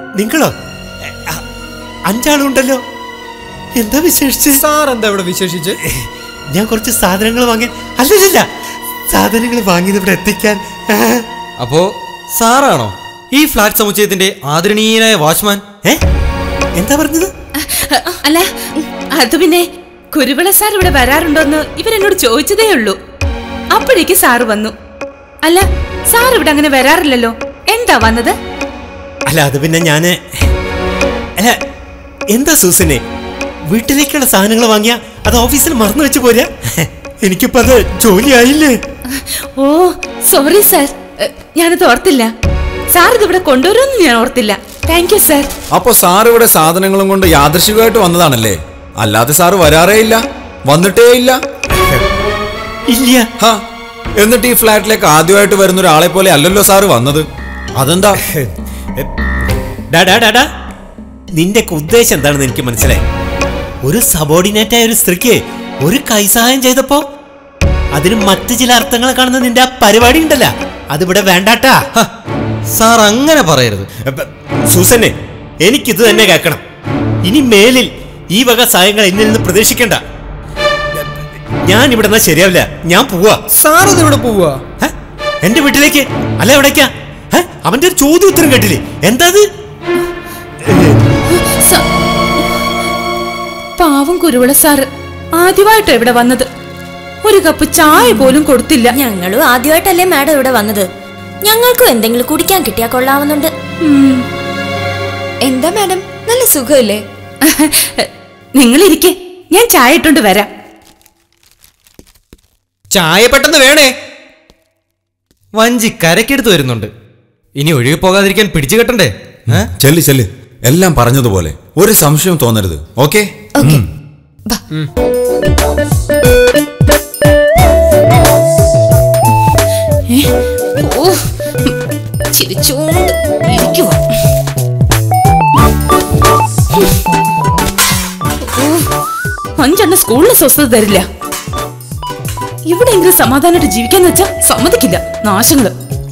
നിങ്ങളോ എ, അ, അഞ്ചാളുണ്ടല്ലോ എന്താ വിശേഷിച്ച് സാർ എന്താ ഇവിടെ വിശേഷിച്ച് ഞാൻ കുറച്ച് സാധനങ്ങൾ വാങ്ങാൻ അല്ലല്ല സാധനങ്ങൾ വാങ്ങിയത് ഇവിടെ എത്തിക്കാൻ ആ. അപ്പോ സാറാണോ ഈ ഫ്ലാറ്റ് സമുച്ചയത്തിന്റെ ആദരണീയനായ വാച്ച്മാൻ ഏ എന്താ പറഞ്ഞത് അല്ല അത് പിന്നെ കുരുവിള സാർ ഇവിടെ വരാറുണ്ടോന്ന് ഇവരെന്നോട് ചോദിച്ചതേ ഉള്ളൂ അപ്പോഴേക്ക് സാറ് വന്നു അല്ല സാർ ഇവിടെ അങ്ങനെ വരാറില്ലല്ലോ എന്താ വന്നത് അല്ല അത് പിന്നെ ഞാന് അല്ല എന്താ സൂസനെ വീട്ടിലേക്കുള്ള സാധനങ്ങൾ വാങ്ങിയ അത് ഓഫീസിൽ മറന്നു വെച്ച് പോരാ എനിക്കിപ്പോ അത് ജോലിയായില്ലേ ഓ സോറി സാർ ഞാനത് ഓർത്തില്ല സാർ ഇത് ഇവിടെ കൊണ്ടുവരുമെന്ന് ഞാൻ ഓർത്തില്ല താങ്ക് യു സാർ അപ്പൊ സാർ ഇവിടെ സാധനങ്ങളും കൊണ്ട് യാദൃശികമായിട്ട് വന്നതാണല്ലേ അല്ലാതെ സാറ് വരാറേ ഇല്ല വന്നിട്ടേ ഇല്ല ഇല്ല ഹാ എന്നിട്ട് ഈ ഫ്ലാറ്റിലേക്ക് ആദ്യമായിട്ട് വരുന്ന ഒരാളെ പോലെ അല്ലല്ലോ സാറ് വന്നത് അതെന്താ ഡാ, ഡാ, ഡാ, ഡാ. നിന്റെയൊക്കെ ഉദ്ദേശം എന്താണെന്ന് എനിക്ക് മനസ്സിലായി ഒരു സബോർഡിനേറ്റ് ആയ ഒരു സ്ത്രീക്ക് ഒരു കൈസഹായം ചെയ്തപ്പോ അതിന് മറ്റു ചില അർത്ഥങ്ങൾ കാണുന്ന നിന്റെ ആ പരിപാടി ഉണ്ടല്ല അതിവിടെ വേണ്ടാട്ടാ ഹ, സാർ അങ്ങനെ പറയരുത് അപ്പ, സൂസന്നെ എനിക്കിത് തന്നെ കേൾക്കണം ഇനി മേലിൽ ഈ വക സഹായങ്ങൾ എന്നിൽ നിന്ന് പ്രതീക്ഷിക്കണ്ട ഞാൻ ഇവിടെ നിന്നാ ശരിയാവില്ല ഞാൻ പോവാ സാർ ഇത് ഇവിടെ പോവാ ഹ? എന്റെ വീട്ടിലേക്ക് അല്ല എവിടേക്കാ ഹ? അവന്റെ ഒരു ചോദ്യം ഉത്തരം കേട്ടില്ലേ എന്താ അത് സ- പാവം കുരുവിള സാറ് ആദ്യമായിട്ടാ ഇവിടെ വന്നത് ഒരു കപ്പ് ചായ പോലും കൊടുത്തില്ല ഞങ്ങളും ആദ്യമായിട്ടല്ലേ മാഡം ഇവിടെ വന്നത് ഞങ്ങൾക്കും എന്തെങ്കിലും കുടിക്കാൻ കിട്ടിയാ കൊള്ളാവുന്നുണ്ട് ഉം. എന്താ മാഡം നല്ല സുഖമല്ലേ നിങ്ങൾ ഇരിക്കെ ഞാൻ ചായ ഇട്ടോണ്ട് വരാം ചായ പെട്ടെന്ന് വേണേ വഞ്ചി കരക്കെടുത്ത് വരുന്നുണ്ട് ഇനി ഒഴുകി പോകാതിരിക്കാൻ പിടിച്ചു കെട്ടണ്ടേ ഏ? ചെല്ല് ചെല്ല് എല്ലാം പറഞ്ഞതുപോലെ ഒരു സംശയം തോന്നരുത് ഓക്കെ ഓക്കെ ഓ ചിരിച്ചോണ്ട് ഇരിക്കുവാ ഓ, അഞ്ചെണ്ണ സ്കൂളിന് സ്വസ്ഥത തരില്ല ഇവിടെയെങ്കിലും സമാധാനമായിട്ട് ജീവിക്കാന്ന് വെച്ചാ സമ്മതിക്കില്ല നാശങ്ങള്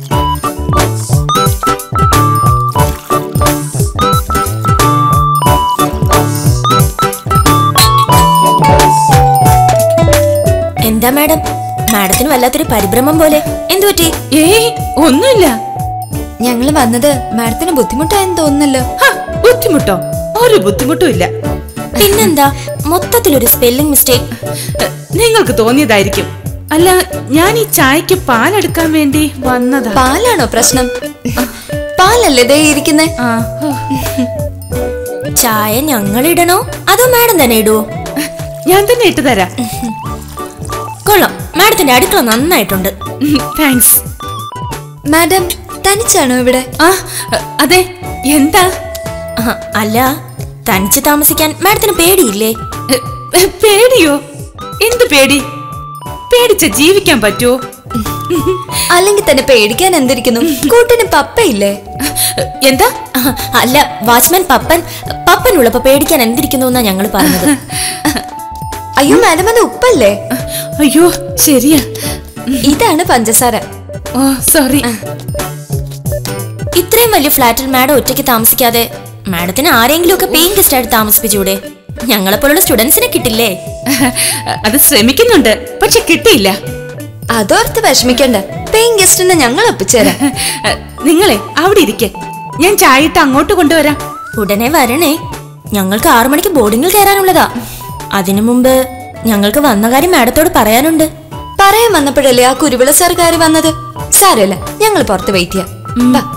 എന്താ മാഡം മാഡത്തിന് വല്ലാത്തൊരു പരിഭ്രമം പോലെ എന്തു പറ്റി ഏയ് ഒന്നുമില്ല ഞങ്ങൾ വന്നത് മാഡത്തിന് ബുദ്ധിമുട്ടായെന്ന് തോന്നുന്നല്ലോ ഹ, ബുദ്ധിമുട്ടോ ഒരു ബുദ്ധിമുട്ടും ഇല്ല പിന്നെന്താ മൊത്തത്തിലൊരു സ്പെല്ലിംഗ് മിസ്റ്റേക്ക് എ, നിങ്ങൾക്ക് തോന്നിയതായിരിക്കും അല്ല ഞാൻ ഈ ചായക്ക് പാലെടുക്കാൻ വേണ്ടി വന്നതാ പാലാണോ പ്രശ്നം പാലല്ലേ ദേ ഇരിക്കുന്നേ ആ, ഹോ. ചായ ഞങ്ങൾ ഇടണോ അതോ മാഡം തന്നെ ഇടുവോ ഞാൻ തന്നെ ഇട്ട് തരാം കൊള്ളാം മാഡത്തിന്റെ അടുക്കള നന്നായിട്ടുണ്ട് താങ്ക്സ് മാഡം തനിച്ചാണോ ഇവിടെ ആ അതെ എന്താ ആഹ്, അല്ല തനിച്ച് താമസിക്കാൻ മാഡത്തിന് പേടിയില്ലേ എ, എ, പേടിയോ എന്ത് പേടി പേടിച്ച ജീവിക്കാൻ പറ്റുമോ അല്ലെങ്കിൽ തന്നെ പേടിക്കാൻ എന്തിരിക്കുന്നു കൂട്ടിന് പപ്പയില്ലേ എന്താ ആഹ്, അല്ല വാച്ച്മാൻ പപ്പൻ പപ്പനുള്ളപ്പോ പേടിക്കാൻ എന്തിരിക്കുന്നു എന്നാ ഞങ്ങൾ പറഞ്ഞത് അയ്യോ മാഡം അത് ഉപ്പല്ലേ അയ്യോ ശരിയാ ഇതാണ് പഞ്ചസാര ഓ സോറി ഇത്രയും വലിയ ഫ്ലാറ്റിൽ മാഡം ഒറ്റയ്ക്ക് താമസിക്കാതെ മാഡത്തിന് ആരെങ്കിലും ഒക്കെ പെയിൻ ഗസ്റ്റ് ആയിട്ട് താമസിപ്പിച്ചൂടെ ഞങ്ങളെ പോലുള്ള സ്റ്റുഡൻസിനെ കിട്ടില്ലേ അത് ശ്രമിക്കുന്നുണ്ട് പക്ഷെ കിട്ടിയില്ല അതോർത്ത് വിഷമിക്കണ്ട പേയിങ് ഗസ്റ്റിനെ ഞങ്ങൾ ഒപ്പിച്ചുതരാം നിങ്ങളെ അവിടെ ഇരിക്കെ ഞാൻ ചായ ഇട്ട് അങ്ങോട്ട് കൊണ്ടുവരാം ഉടനെ വരണേ ഞങ്ങൾക്ക് ആറു മണിക്ക് ബോർഡിങ്ങിൽ കയറാനുള്ളതാ അതിനു മുമ്പ് ഞങ്ങൾക്ക് വന്ന കാര്യം മാഡത്തോട് പറയാനുണ്ട് പറയാൻ വന്നപ്പോഴല്ലേ ആ കുരുവിള സർക്കാർ വന്നത് സാരമില്ല ഞങ്ങൾ പുറത്ത് വെയിറ്റ് ചെയ്യാം ബാ.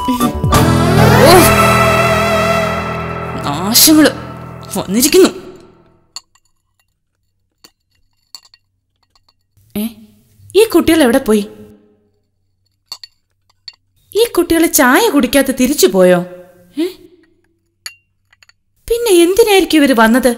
നാശങ്ങള് വന്നിരിക്കുന്നു ഏ ഈ കുട്ടികൾ എവിടെ പോയി ഈ കുട്ടികൾ ചായ കുടിക്കാതെ തിരിച്ചു പോയോ ഏ പിന്നെ എന്തിനായിരിക്കും ഇവര് വന്നത്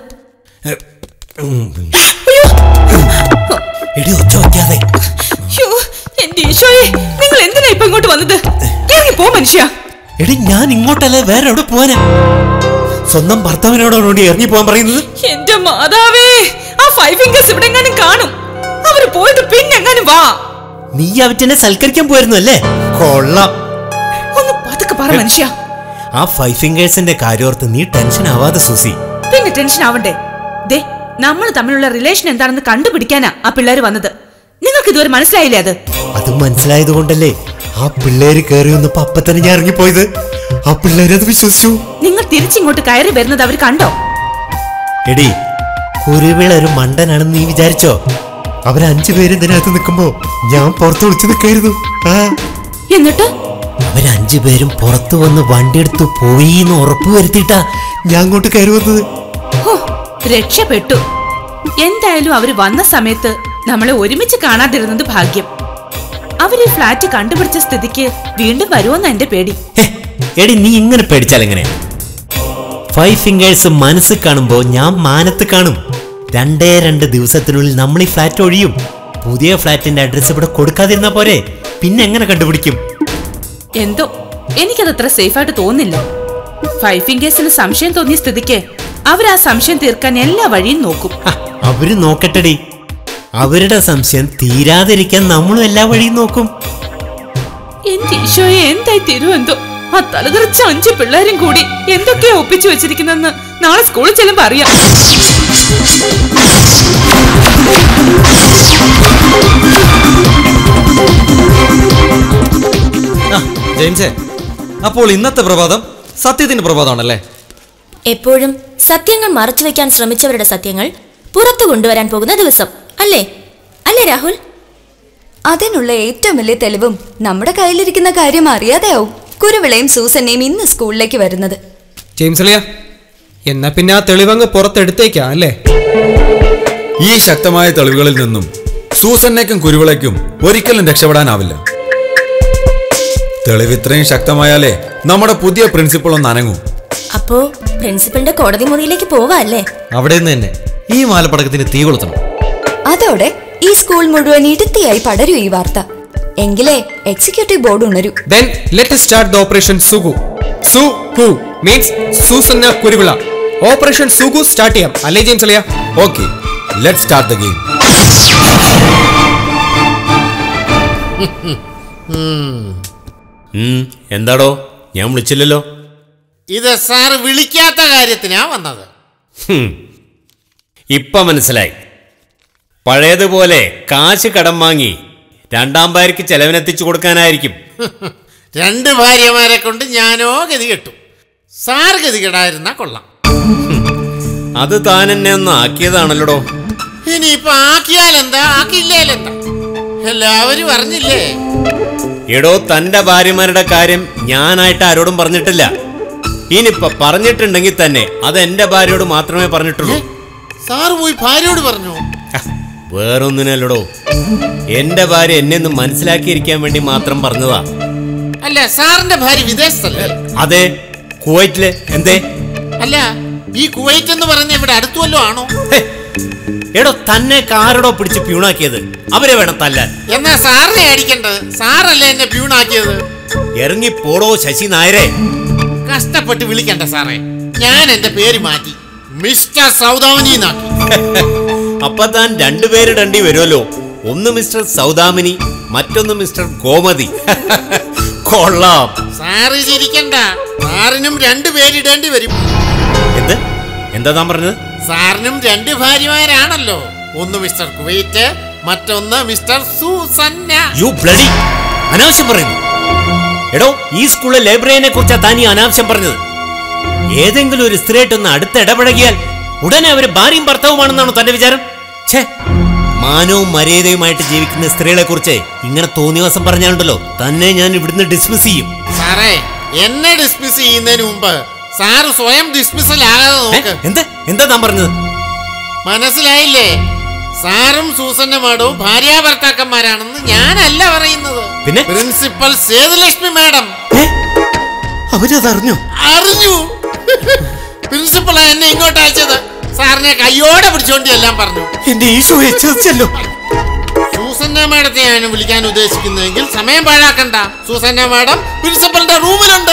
അയ്യോ എടി ഒച്ച വയ്ക്കാതെ അയ്യോ, എന്റെ ഈശോയെ നിങ്ങൾ എന്തിനാ ഇപ്പൊ ഇങ്ങോട്ട് വന്നത് ഇറങ്ങി പോ മനുഷ്യ എടി ഞാൻ ഇങ്ങോട്ടല്ലേ വേറെ എവിടെ പോവാനാ സ്വന്തം ഭർത്താവിനോടോടി ഇറങ്ങി പോകാൻ പറയുന്നത് എന്റെ മാതാവേ ആ ഫൈവ് ഫിംഗേഴ്സ് ഇവിടെ എങ്ങാനും കാണും അവര് പോയിട്ട് പിന്നെ എങ്ങാനും വാ നീ അവറ്റെന്നെ സൽക്കരിക്കാൻ പോയിരുന്നു അല്ലേ കൊള്ളാം ഒന്ന് പതുക്കെ പറ മനുഷ്യ ആ ഫൈവ് ഫിംഗേഴ്സിന്റെ കാര്യോർത്ത് നീ ടെൻഷൻ ആവാതെ സൂസി പിന്നെ ടെൻഷൻ ആവണ്ടേ ദേ നമ്മൾ തമ്മിലുള്ള റിലേഷൻ എന്താണെന്ന് കണ്ടുപിടിക്കാനാ ആ പിള്ളേര് വന്നത് നിങ്ങൾക്ക് ഇതുവരെ മനസ്സിലായില്ലേ അത് അത് മനസ്സിലായത് കൊണ്ടല്ലേ ആ പിള്ളേര് കയറി വന്നപ്പോ അപ്പൊ തന്നെ ഞാൻ ഇറങ്ങിപ്പോയത് ആ പിള്ളേര് അത് വിശ്വസിച്ചു നിങ്ങൾ തിരിച്ചിങ്ങോട്ട് കയറി വരുന്നത് അവർ കണ്ടോ എടി കുരുവിള ഒരു മണ്ടനാണെന്ന് നീ വിചാരിച്ചോ അവർ അഞ്ചു പേര് ഇതിനകത്ത് നിൽക്കുമ്പോ ഞാൻ പുറത്ത് വിളിച്ചു നിൽക്കായിരുന്നു ആ എന്നിട്ട് അവരഞ്ചു പേരും പുറത്തു വന്ന് വണ്ടിയെടുത്ത് പോയി എന്ന് ഉറപ്പ് വരുത്തിയിട്ടാ ഞാൻ അങ്ങോട്ട് കയറി വന്നത് ഹോ, രക്ഷപ്പെട്ടു എന്തായാലും അവര് വന്ന സമയത്ത് നമ്മളെ ഒരുമിച്ച് കാണാതിരുന്നത് ഭാഗ്യം അവര് ഈ ഫ്ലാറ്റ് കണ്ടുപിടിച്ച സ്ഥിതിക്ക് വീണ്ടും വരുമെന്ന എന്റെ പേടി ഹെ, എടി നീ ഇങ്ങനെ പേടിച്ചാൽ എങ്ങനെ ഫൈവ് ഫിംഗേഴ്സ് മനസ്സിൽ കാണുമ്പോ ഞാൻ മാനത്ത് കാണും രണ്ടേ രണ്ട് ദിവസത്തിനുള്ളിൽ നമ്മൾ ഈ ഫ്ലാറ്റ് ഒഴിയും പുതിയ ഫ്ലാറ്റിന്റെ അഡ്രസ് ഇവിടെ കൊടുക്കാതിരുന്നാ പോരെ പിന്നെ എങ്ങനെ കണ്ടുപിടിക്കും എന്തോ എനിക്കത് അത്ര സേഫായിട്ട് തോന്നില്ല ഫൈവ് ഫിംഗേഴ്സിന് സംശയം തോന്നിയ സ്ഥിതിക്ക് അവർ ആ സംശയം തീർക്കാൻ എല്ലാ വഴിയും നോക്കും ഹ, അവര് നോക്കട്ടെടി അവരുടെ സംശയം തീരാതിരിക്കാൻ നമ്മളും എല്ലാ വഴിയും നോക്കും എന്റെ ഈശോയെ എന്തായി തീരുമെന്തോ ആ തലതെറിച്ച അഞ്ചു പിള്ളേരും കൂടി എന്തൊക്കെയാ ഒപ്പിച്ചു വെച്ചിരിക്കുന്നെന്ന് നാളെ സ്കൂളിൽ ചെല്ലുമ്പോ അറിയാം ആ ജെയിംസേ അപ്പോൾ ഇന്നത്തെ പ്രഭാതം സത്യത്തിന്റെ പ്രഭാതമാണല്ലേ എപ്പോഴും സത്യങ്ങൾ മറച്ചു വെക്കാൻ ശ്രമിച്ചവരുടെ സത്യങ്ങൾ പുറത്തു കൊണ്ടുവരാൻ പോകുന്ന ദിവസം അല്ലേ അല്ലേ രാഹുൽ അതിനുള്ള ഏറ്റവും വലിയ തെളിവും നമ്മുടെ കയ്യിലിരിക്കുന്ന കാര്യം അറിയാതെയാവും കുരുവിളയും സൂസന്നയും ഇന്ന് സ്കൂളിലേക്ക് വരുന്നത് ജെയിംസ് അളിയ എന്നാ പിന്നെ ആ തെളിവങ്ങ് പുറത്തെടുത്തേക്കാം അല്ലേ ഈ ശക്തമായ തെളിവുകളിൽ നിന്നും സൂസന്നയ്ക്കും കുരുവിളയ്ക്കും ഒരിക്കലും രക്ഷപ്പെടാനാവില്ല തെളിവ് ഇത്രയും ശക്തമായാലേ നമ്മുടെ പുതിയ പ്രിൻസിപ്പൾ ഒന്ന് അനങ്ങും അപ്പോ പ്രിൻസിപ്പലിന്റെ കോടതി മുറിയിലേക്ക് പോവാ അല്ലേ അവിടെ നിന്ന് തന്നെ ഈ മാലപ്പടക്കത്തിന് തീ കൊളുത്തണം അതോടെ ഈ സ്കൂൾ മുഴുവൻ ഇടുത്തിയായി പടരൂ ഈ വാർത്ത എങ്കിലേ എക്സിക്യൂട്ടീവ് ബോർഡ് ഉണരൂ then let start the operation സുഗു സു who means Susanna Kuruvila operation സുഗു സ്റ്റാർട്ട് ചെയ്യാം അല്ലേ ജെയിംസ് അളിയ okay let start the game ഉം, എന്താടോ ഞാൻ വിളിച്ചില്ലല്ലോ ഇത് സാറ് വിളിക്കാത്ത കാര്യത്തിനാ വന്നത് ഹും. ഇപ്പൊ മനസ്സിലായി പഴയതുപോലെ കാശ് കടം വാങ്ങി രണ്ടാം ഭാര്യക്ക് ചെലവിനെത്തിച്ചു കൊടുക്കാനായിരിക്കും രണ്ട് ഭാര്യമാരെ കൊണ്ട് ഞാനോ ഗതി കെട്ടു സാർ ഗതി കെടായിരുന്നാ കൊള്ളാം അത് താൻ എന്നെ ഒന്ന് ആക്കിയതാണല്ലോടോ ഇനിയിപ്പൊ ആക്കിയാലെന്താ ആക്കിയില്ലേലെന്താ എല്ലാവരും അറിഞ്ഞില്ലേ എടോ തന്റെ ഭാര്യമാരുടെ കാര്യം ഞാനായിട്ട് ആരോടും പറഞ്ഞിട്ടില്ല ഇനിയിപ്പൊ പറഞ്ഞിട്ടുണ്ടെങ്കിൽ തന്നെ അത് എന്റെ ഭാര്യയോട് മാത്രമേ പറഞ്ഞിട്ടുള്ളൂ സാറ് പോയി ഭാര്യയോട് പറഞ്ഞു ഹ, വേറൊന്നിനല്ലടോ എന്റെ ഭാര്യ എന്നെ ഒന്ന് മനസ്സിലാക്കിയിരിക്കാൻ വേണ്ടി മാത്രം പറഞ്ഞതാ അല്ല സാറിന്റെ ഭാര്യ വിദേശത്തല്ലേ അതെ കുവൈറ്റില് എന്തേ അല്ല ഈ കുവൈറ്റ് എന്ന് പറഞ്ഞ ഇവിടെ അടുത്തു വല്ലോ ആണോ ഹേ, എടോ തന്നെ കാരടോ പിടിച്ച് പ്യൂണാക്കിയത് അവരെ വേണം തല്ലാൻ എന്നാ സാറിനെ അടിക്കേണ്ടത് സാറല്ലേ എന്നെ പ്യൂണാക്കിയത് ഇറങ്ങി പോടോ ശശി നായരെ കഷ്ടപ്പെട്ട് വിളിക്കണ്ട സാറേ ഞാൻ എന്റെ പേര് മാറ്റി മിസ്റ്റർ സൗദാമിനി എന്നാക്കി അപ്പൊ താൻ രണ്ടുപേരിടേണ്ടി വരുമല്ലോ ഒന്ന് മിസ്റ്റർ സൗദാമിനി മറ്റൊന്ന് മിസ്റ്റർ ഗോമതി കൊള്ളാം സാറ് ചിരിക്കണ്ട സാറിനും രണ്ടു പേരിടേണ്ടി വരും എന്ത് എന്താ താൻ പറഞ്ഞത് സാറിനും രണ്ട് ഭാര്യമാരാണല്ലോ ഒന്ന് മിസ്റ്റർ കുവൈറ്റ് മറ്റൊന്ന് മിസ്റ്റർ സൂസന്ന യു ബ്ലഡി അനാവശ്യം പറയുന്നു എടോ ഈ സ്കൂളിലെ ലൈബ്രറിയെ കുറിച്ചാ താൻ ഈ അനാവശ്യം പറഞ്ഞത് ഏതെങ്കിലും ഒരു സ്ത്രീയായിട്ടൊന്ന് അടുത്ത് ഇടപഴകിയാൽ ഉടനെ അവര് ഭാര്യയും ഭർത്താവുമാണെന്നാണോ തന്റെ വിചാരം ഛേ മാനവും മര്യാദയുമായിട്ട് ജീവിക്കുന്ന സ്ത്രീകളെ കുറിച്ച് ഇങ്ങനെ തോന്നിവാസം പറഞ്ഞാലുണ്ടല്ലോ തന്നെ ഞാൻ ഇവിടുന്ന് ഡിസ്മിസ് ചെയ്യും സാറേ എന്നെ ഡിസ്മിസ് ചെയ്യുന്നതിന് മുമ്പ് സാറ് സ്വയം ഡിസ്മിസൽ ആകാതെ ഏ? നോക്ക് എന്ത് എന്താ താൻ പറഞ്ഞത് മനസ്സിലായില്ലേ സാറും സൂസന്ന മാഡവും ഭാര്യ ഭർത്താക്കന്മാരാണെന്ന് ഞാനല്ല പറയുന്നത് പിന്നെ? പ്രിൻസിപ്പൽ സേതുലക്ഷ്മി മാഡം ഏ? അവരതറിഞ്ഞു അറിഞ്ഞു പ്രിൻസിപ്പളാ എന്നെ ഇങ്ങോട്ട് അയച്ചത് സാറിനെ കയ്യോടെ പിടിച്ചോണ്ടി എല്ലാം പറഞ്ഞു എന്റെ ഈശോയെ ചതിച്ചല്ലോ സൂസന്ന മാഡത്തെയാണ് വിളിക്കാൻ ഉദ്ദേശിക്കുന്നതെങ്കിൽ സമയം പാഴാക്കണ്ട സൂസന്ന മാഡം പ്രിൻസിപ്പലിന്റെ റൂമിലുണ്ട്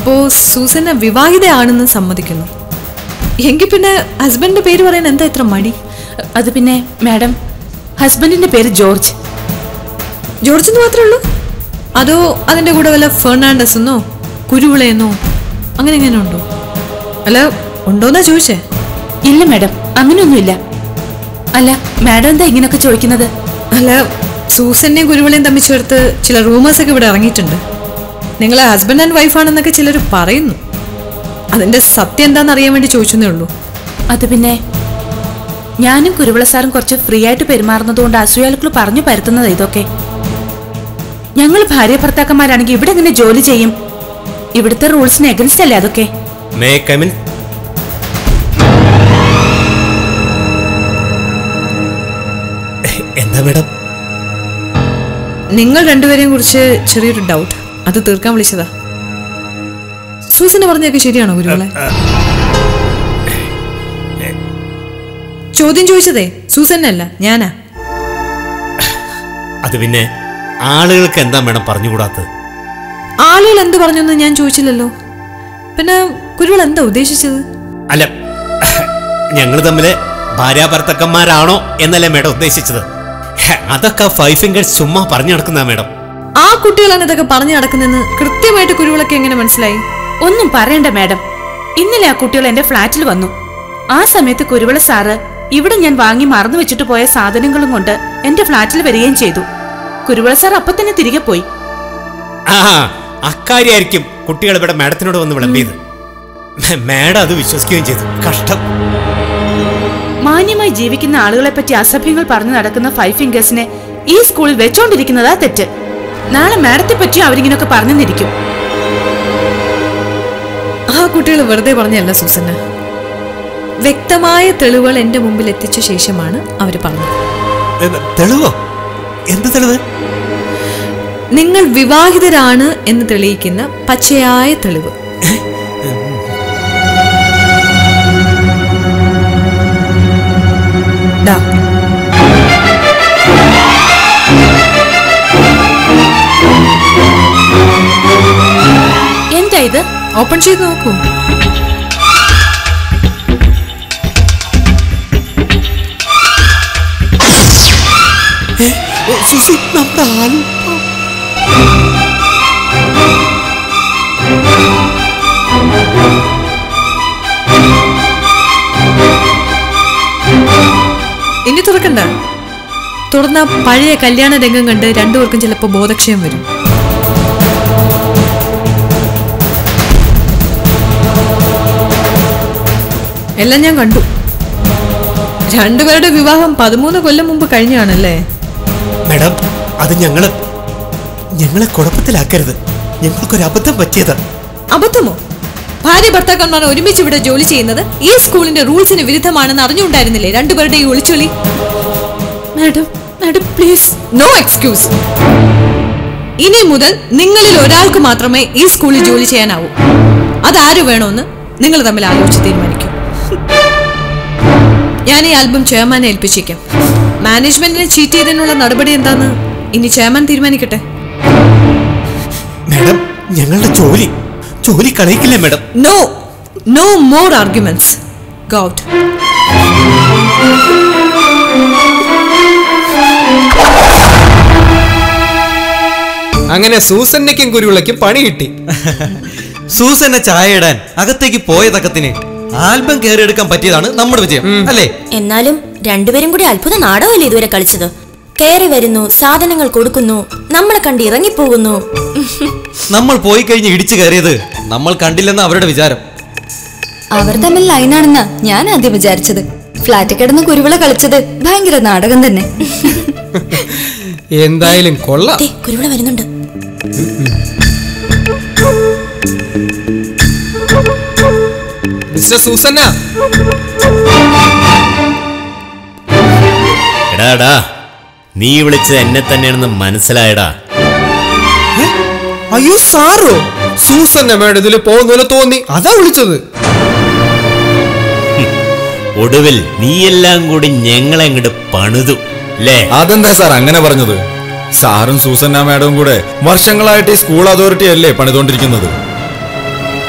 അപ്പോ സൂസന വിവാഹിതയാണെന്ന് സമ്മതിക്കുന്നു എങ്കിൽ പിന്നെ ഹസ്ബൻഡിന്റെ പേര് പറയാൻ എന്താ ഇത്ര മടി അത് പിന്നെ മാഡം ഹസ്ബൻഡിന്റെ പേര് ജോർജ് ജോർജ് എന്ന് മാത്രമേ ഉള്ളൂ അതോ അതിന്റെ കൂടെ വല്ല ഫെർണാണ്ടസ് എന്നോ കുരുവിളയെന്നോ അങ്ങനെ എങ്ങനെ ഉണ്ടോ അല്ല ഉണ്ടോന്നാ ചോദിച്ചേ ഇല്ല മാഡം അങ്ങനെയൊന്നുമില്ല അല്ല മാഡം എന്താ ഇങ്ങനൊക്കെ ചോദിക്കുന്നത് അല്ല സൂസനെയും കുരുവിളയും തമ്മിൽ ചേർത്ത് ചില റൂമേഴ്സ് ഒക്കെ ഇവിടെ ഇറങ്ങിയിട്ടുണ്ട് നിങ്ങളെ ഹസ്ബൻഡ് ആൻഡ് വൈഫാണെന്നൊക്കെ ചിലർ പറയുന്നു അതിന്റെ സത്യം എന്താണെന്ന് അറിയാൻ വേണ്ടി ചോദിച്ചെന്നേ ഉള്ളൂ അത് പിന്നെ ഞാനും കുരുവിള സാറും കുറച്ച് ഫ്രീ ആയിട്ട് പെരുമാറുന്നതുകൊണ്ട് അസൂയാലുക്കൾ പറഞ്ഞു പരത്തുന്നത് ഇതൊക്കെ ഞങ്ങൾ ഭാര്യ ഭർത്താക്കന്മാരാണെങ്കിൽ ഇവിടെ എങ്ങനെ ജോലി ചെയ്യും ഇവിടുത്തെ റൂൾസിന് എഗൻസ്റ്റ് അല്ലേ അതൊക്കെ മേ കമിൻ എന്താ മേഡം നിങ്ങൾ രണ്ടുപേരെയും കുറിച്ച് ചെറിയൊരു ഡൗട്ട് അത് തീർക്കാൻ വിളിച്ചതാ സൂസന പറഞ്ഞതൊക്കെ ശരിയാണോ ഗുരുവിളെ ചോദ്യം ചോദിച്ചതേ സൂസനല്ല ഞാനാ അത് പിന്നെ ആളുകൾക്ക് എന്താ മേഡം പറഞ്ഞുകൂടാത്തത് ആളുകൾ എന്ത് പറഞ്ഞൊന്നും ഞാൻ ചോദിച്ചില്ലല്ലോ പിന്നെ കുരുവിൾ എന്താ ഉദ്ദേശിച്ചത് അല്ല ഞങ്ങൾ തമ്മില് ഭാര്യാഭർത്തക്കന്മാരാണോ എന്നല്ലേ മേഡം ഉദ്ദേശിച്ചത് ഹെ, അതൊക്കെ ഫൈവ് ഫിംഗേഴ്സ് ചുമ്മാ പറഞ്ഞു നടക്കുന്ന മേഡം ആ കുട്ടികളാണ് ഇതൊക്കെ പറഞ്ഞു നടക്കുന്നെന്ന് കൃത്യമായിട്ട് കുരുവിളൊക്കെ എങ്ങനെ മനസ്സിലായി ഒന്നും പറയണ്ട മാഡം ഇന്നലെ ആ കുട്ടികൾ എന്റെ ഫ്ലാറ്റിൽ വന്നു ആ സമയത്ത് കുരുവിള സാറ് ഇവിടെ ഞാൻ വാങ്ങി മറന്നു വെച്ചിട്ട് പോയ സാധനങ്ങളും കൊണ്ട് എന്റെ ഫ്ലാറ്റിൽ വരികയും ചെയ്തു കുരുവിള സാർ അപ്പൊ തന്നെ തിരികെ പോയി ആ അക്കാര്യായിരിക്കും കുട്ടികൾ ഇവിടെ മാഡത്തിനോട് വന്ന് വിളമ്പിയത് മേ- മാഡം അത് വിശ്വസിക്കുകയും ചെയ്തു കഷ്ടം മാന്യമായി ജീവിക്കുന്ന ആളുകളെ പറ്റി അസഭ്യങ്ങൾ പറഞ്ഞു നടക്കുന്ന ഫൈവ് ഫിംഗേഴ്സിനെ ഈ സ്കൂളിൽ വെച്ചോണ്ടിരിക്കുന്നതാ തെറ്റ് നാളെ മാഡത്തെ പറ്റി അവരിങ്ങനൊക്കെ പറഞ്ഞു നിന്നിരിക്കും ആ കുട്ടികൾ വെറുതെ പറഞ്ഞല്ല സൂസന വ്യക്തമായ തെളിവുകൾ എന്റെ മുമ്പിൽ എത്തിച്ച ശേഷമാണ് അവർ പറഞ്ഞത് ഏ, തെളിവോ എന്ത് തെളിവ് നിങ്ങൾ വിവാഹിതരാണ് എന്ന് തെളിയിക്കുന്ന പച്ചയായ തെളിവ് ദാ, എന്താ ഇത് ഓപ്പൺ ചെയ്ത് നോക്കൂ സുസി നമ്മുടെ ആള് ഇനി തുറക്കണ്ട തുറന്ന പഴയ കല്യാണ രംഗം കണ്ട് രണ്ടുപേർക്കും ചിലപ്പോൾ ബോധക്ഷയം വരും എല്ലാം ഞാൻ കണ്ടു രണ്ടുപേരുടെ വിവാഹം പതിമൂന്ന് കൊല്ലം മുമ്പ് കഴിഞ്ഞാണല്ലേ മേഡം അത് ഞങ്ങള് ഞങ്ങളെ കുഴപ്പത്തിലാക്കരുത് ഞങ്ങൾക്കൊരു അബദ്ധം പറ്റിയതാ അബദ്ധമോ ഭാര്യ ഭർത്താക്കന്മാർ ഒരുമിച്ച് ഇവിടെ ജോലി ചെയ്യുന്നത് ഈ സ്കൂളിന്റെ റൂൾസിന് വിരുദ്ധമാണെന്ന് അറിഞ്ഞുണ്ടായിരുന്നില്ലേ രണ്ടുപേരുടെ ഈ ഒളിച്ചൊലി madam madam please no excuse ഇനി മുതൽ നിങ്ങളിൽ ഒരാൾക്ക് മാത്രമേ ഈ സ്കൂളിൽ ജോലി ചെയ്യാനാവൂ അതാര് വേണമെന്ന് നിങ്ങൾ തമ്മിൽ ആലോചിച്ച് തീരുമാനിക്കും ഞാൻ ഈ ആൽബം ചെയർമാനെ ഏൽപ്പിച്ചേക്കാം മാനേജ്മെന്റിനെ ചീറ്റ് ചെയ്തതിനുള്ള നടപടി എന്താന്ന് ഇനി ചെയർമാൻ തീരുമാനിക്കട്ടെ മേഡം ഞങ്ങളുടെ ജോലി ജോലി കളയിക്കില്ലേ madam no no more arguments ഗൗട്ട് അങ്ങനെ സൂസന്നയ്ക്കും കുരുവിളയ്ക്കും പണി കിട്ടി സൂസന്നെ ചായ ഇടാൻ അകത്തേക്ക് പോയ തക്കത്തിന് ആൽബം കയറിയെടുക്കാൻ പറ്റിയതാണ് നമ്മുടെ വിജയം അല്ലേ എന്നാലും രണ്ടുപേരും കൂടി അത്ഭുത നാടകമല്ലേ ഇതുവരെ കളിച്ചത് കയറി വരുന്നു സാധനങ്ങൾ കൊടുക്കുന്നു നമ്മളെ കണ്ട് ഇറങ്ങിപ്പോകുന്നു നമ്മൾ പോയി കഴിഞ്ഞ് ഇടിച്ചു കയറിയത് നമ്മൾ കണ്ടില്ലെന്ന് അവരുടെ വിചാരം അവർ തമ്മിൽ ലൈനാണെന്നാ ഞാൻ ആദ്യം വിചാരിച്ചത് ഫ്ലാറ്റിൽ കിടന്ന് കുരുവിള കളിച്ചത് ഭയങ്കര നാടകം തന്നെ എന്തായാലും കൊള്ളാം ദേ, കുരുവിള വരുന്നുണ്ട് മിസ്റ്റർ സൂസന്ന എടാ എടാ നീ വിളിച്ചത് എന്നെ തന്നെയാണെന്ന് മനസ്സിലായടാ അയ്യോ സാറോ സൂസന്ന മേഡം ഇതിൽ പോകുന്ന തോന്നി അതാ വിളിച്ചത് ഒടുവിൽ നീയെല്ലാം കൂടി ഞങ്ങളെ അങ്ങോട്ട് പണിതു അല്ലേ അതെന്താ സാർ അങ്ങനെ പറഞ്ഞത് സാറും സൂസന്ന മാഡവും കൂടെ വർഷങ്ങളായിട്ട് ഈ സ്കൂൾ അതോറിറ്റി അല്ലേ പണിതുകൊണ്ടിരിക്കുന്നത്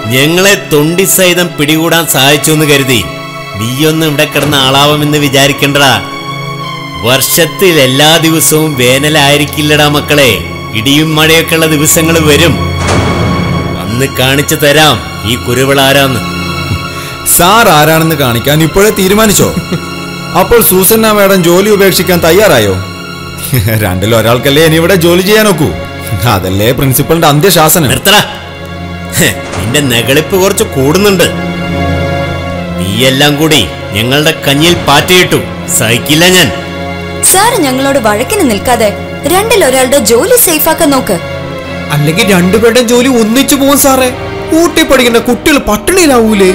ഞങ്ങളെ തൊണ്ടി സഹിതം പിടികൂടാൻ സഹായിച്ചു എന്ന് കരുതി നീയൊന്നും ഇവിടെ കിടന്ന ആളാവുമെന്ന് വിചാരിക്കണ്ടടാ വർഷത്തിൽ എല്ലാ ദിവസവും വേനലായിരിക്കില്ലടാ മക്കളെ ഇടിയും മഴയൊക്കെ ഉള്ള ദിവസങ്ങൾ വരും അന്ന് കാണിച്ചു തരാം ഈ കുരുവിള ആരാന്ന് സാർ ആരാണെന്ന് കാണിക്കാൻ ഇപ്പോഴേ തീരുമാനിച്ചോ അപ്പോൾ സൂസന്ന മാഡം ജോലി ഉപേക്ഷിക്കാൻ തയ്യാറായോ രണ്ടിൽ ഒരാൾക്കല്ലേ ഇനി ഇവിടെ ജോലി ചെയ്യാൻ നോക്കൂ അതല്ലേ പ്രിൻസിപ്പലിന്റെ അന്ത്യശാസനം നിർത്തടാ ഹെ, നിന്റെ നെകളിപ്പ് കുറച്ച് കൂടുന്നുണ്ട് നീയെല്ലാം കൂടി ഞങ്ങളുടെ കഞ്ഞിയിൽ പാറ്റയിട്ടു സഹിക്കില്ല ഞാൻ സാർ ഞങ്ങളോട് വഴക്കിന് നിൽക്കാതെ രണ്ടിൽ ഒരാളുടെ ജോലി സേഫാക്കാൻ നോക്ക് അല്ലെങ്കിൽ രണ്ടുപേരുടെയും ജോലി ഒന്നിച്ചു പോകും സാറേ ഊട്ടി പഠിക്കുന്ന കുട്ടികൾ പട്ടിണിയിലാവൂലേ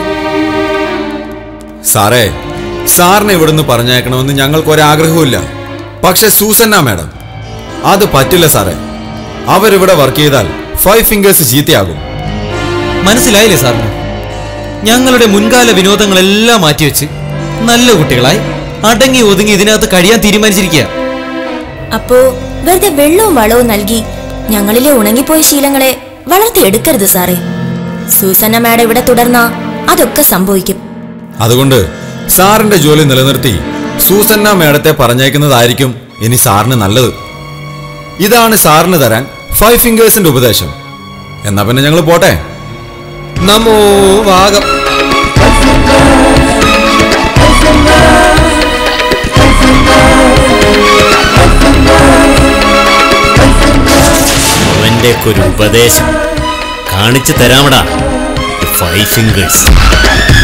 സാറേ സാറിനെ ഇവിടുന്ന് പറഞ്ഞേക്കണമെന്ന് ഞങ്ങൾക്ക് ഒരാഗ്രഹവുമില്ല പക്ഷെ സൂസന്ന മാഡം അത് പറ്റില്ല സാറേ അവരിവിടെ വർക്ക് ചെയ്താൽ ഫൈവ് ഫിംഗേഴ്സ് ചീത്തയാകും മനസ്സിലായില്ലേ സാറിന് ഞങ്ങളുടെ മുൻകാല വിനോദങ്ങളെല്ലാം മാറ്റിവെച്ച് നല്ല കുട്ടികളായി അടങ്ങി ഒതുങ്ങി ഇതിനകത്ത് കഴിയാൻ തീരുമാനിച്ചിരിക്കുക അപ്പോ വെറുതെ വെള്ളവും വളവും നൽകി ഞങ്ങളിലെ ഉണങ്ങിപ്പോയ ശീലങ്ങളെ വളർത്തിയെടുക്കരുത് സാറേ സൂസന്ന മാഡം ഇവിടെ തുടർന്നാ അതൊക്കെ സംഭവിക്കും അതുകൊണ്ട് സാറിന്റെ ജോലി നിലനിർത്തി സൂസന്ന മേഡത്തെ പറഞ്ഞേക്കുന്നതായിരിക്കും ഇനി സാറിന് നല്ലത് ഇതാണ് സാറിന് തരാൻ ഫൈവ് ഫിംഗേഴ്സിന്റെ ഉപദേശം എന്നാ പിന്നെ ഞങ്ങൾ പോട്ടെ നമോ വാഗം അവന്റെ ഒക്കെ ഒരു ഉപദേശം കാണിച്ചു തരാമടാ ഫൈവ് ഫിംഗേഴ്സ്